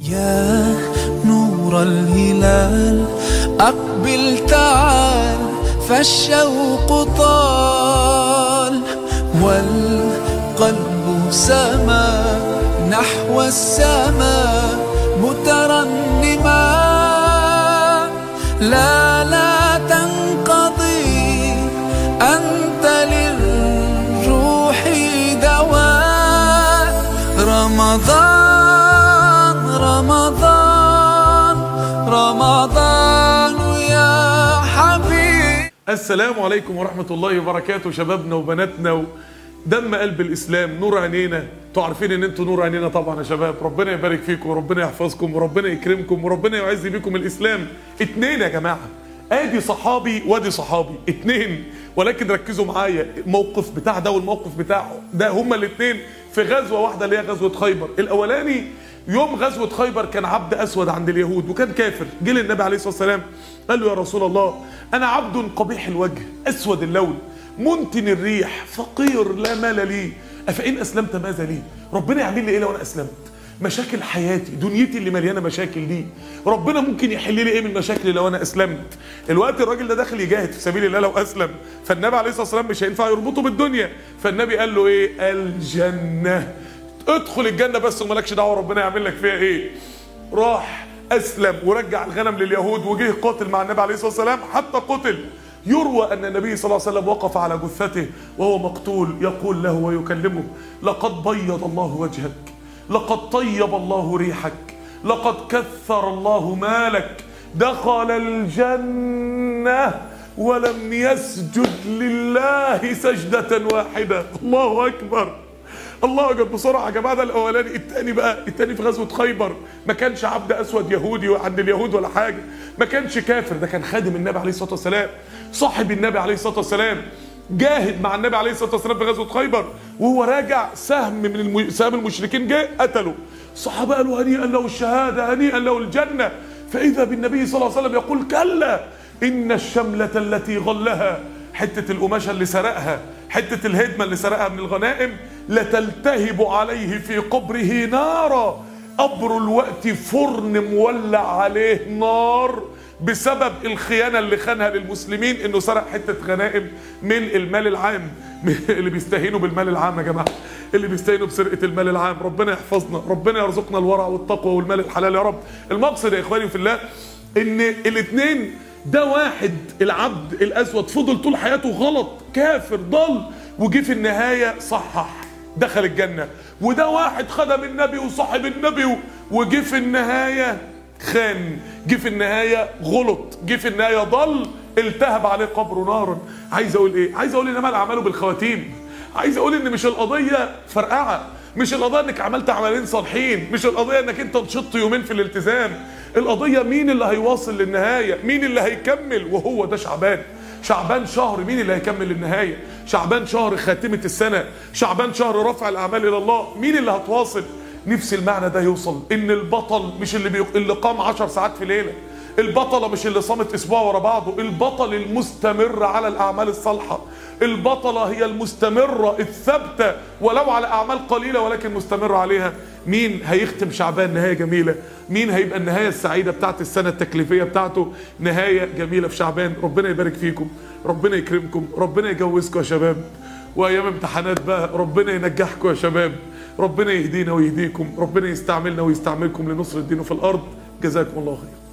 يا نور الهلال أقبل تعال فالشوق طال والقلب سما نحو السماء مترنما لا لا تنقضي أنت للروح دواء رمضان رمضان رمضان يا حبيب السلام عليكم ورحمة الله وبركاته شبابنا وبناتنا و... دم قلب الإسلام نور عينينا انتوا عارفين ان انتوا نور عينينا طبعا يا شباب ربنا يبارك فيكم وربنا يحفظكم وربنا يكرمكم وربنا يعز بيكم الإسلام اتنين يا جماعة ادي صحابي وادي صحابي اتنين ولكن ركزوا معايا الموقف بتاع ده والموقف بتاعه ده هما الاتنين في غزوة واحدة اللي هي غزوة خيبر الاولاني يوم غزوة خيبر كان عبد اسود عند اليهود وكان كافر جه للنبي عليه الصلاة والسلام قال له يا رسول الله انا عبد قبيح الوجه اسود اللون منتن الريح فقير لا مال لي افان اسلمت ماذا لي ربنا يعمل لي ايه لو انا اسلمت مشاكل حياتي دنيتي اللي مليانه مشاكل دي ربنا ممكن يحل لي ايه من مشاكلي لو انا اسلمت الوقت الراجل ده داخل يجاهد في سبيل الله لو اسلم فالنبي عليه الصلاه والسلام مش هينفع يربطه بالدنيا فالنبي قال له ايه الجنه ادخل الجنه بس ومالكش دعوه ربنا يعمل لك فيها ايه راح اسلم ورجع الغنم لليهود وجه قاتل مع النبي عليه الصلاه والسلام حتى قتل يروى أن النبي صلى الله عليه وسلم وقف على جثته وهو مقتول يقول له ويكلمه لقد بيض الله وجهك لقد طيب الله ريحك لقد كثر الله مالك دخل الجنة ولم يسجد لله سجدة واحدة الله أكبر الله اكبر بسرعه يا جماعه ده الاولاني الثاني بقى الثاني في غزوه خيبر ما كانش عبد اسود يهودي عند اليهود ولا حاجه ما كانش كافر ده كان خادم النبي عليه الصلاه والسلام صاحب النبي عليه الصلاه والسلام جاهد مع النبي عليه الصلاه والسلام في غزوه خيبر وهو راجع سهم من الم... سهم المشركين جه قتله الصحابه قالوا هنيئا له الشهاده هنيئا له الجنه فاذا بالنبي صلى الله عليه وسلم يقول كلا ان الشمله التي غلها حته القماشه اللي سرقها حته الهدمه اللي سرقها من الغنائم لتلتهب عليه في قبره نارا قبر الوقت فرن مولع عليه نار بسبب الخيانة اللي خانها للمسلمين انه سرق حتة غنائم من المال العام اللي بيستهينوا بالمال العام يا جماعة اللي بيستهينوا بسرقة المال العام ربنا يحفظنا ربنا يرزقنا الورع والتقوى والمال الحلال يا رب المقصد يا اخواني في الله ان الاثنين ده واحد العبد الاسود فضل طول حياته غلط كافر ضل وجي في النهاية صحح دخل الجنة وده واحد خدم النبي وصاحب النبي وجي في النهاية خان جه في النهاية غلط جه في النهاية ضل التهب عليه قبره نارا عايز اقول ايه عايز اقول انما الاعمال بالخواتيم عايز اقول ان مش القضية فرقعة مش القضية انك عملت عملين صالحين مش القضية انك انت نشطت يومين في الالتزام القضية مين اللي هيواصل للنهاية مين اللي هيكمل وهو ده شعبان شعبان شهر مين اللي هيكمل للنهاية شعبان شهر خاتمة السنة شعبان شهر رفع الأعمال إلى الله مين اللي هتواصل نفس المعنى ده يوصل ان البطل مش اللي بيق... اللي قام 10 ساعات في ليله البطلة مش اللي صامت اسبوع ورا بعضه البطل المستمر على الاعمال الصالحة البطلة هي المستمرة الثابتة ولو على اعمال قليلة ولكن مستمرة عليها مين هيختم شعبان نهاية جميلة مين هيبقى النهاية السعيدة بتاعت السنة التكليفية بتاعته نهاية جميلة في شعبان ربنا يبارك فيكم ربنا يكرمكم ربنا يجوزكم يا شباب وايام امتحانات بقى ربنا ينجحكم يا شباب ربنا يهدينا ويهديكم ربنا يستعملنا ويستعملكم لنصر الدين في الارض جزاكم الله خير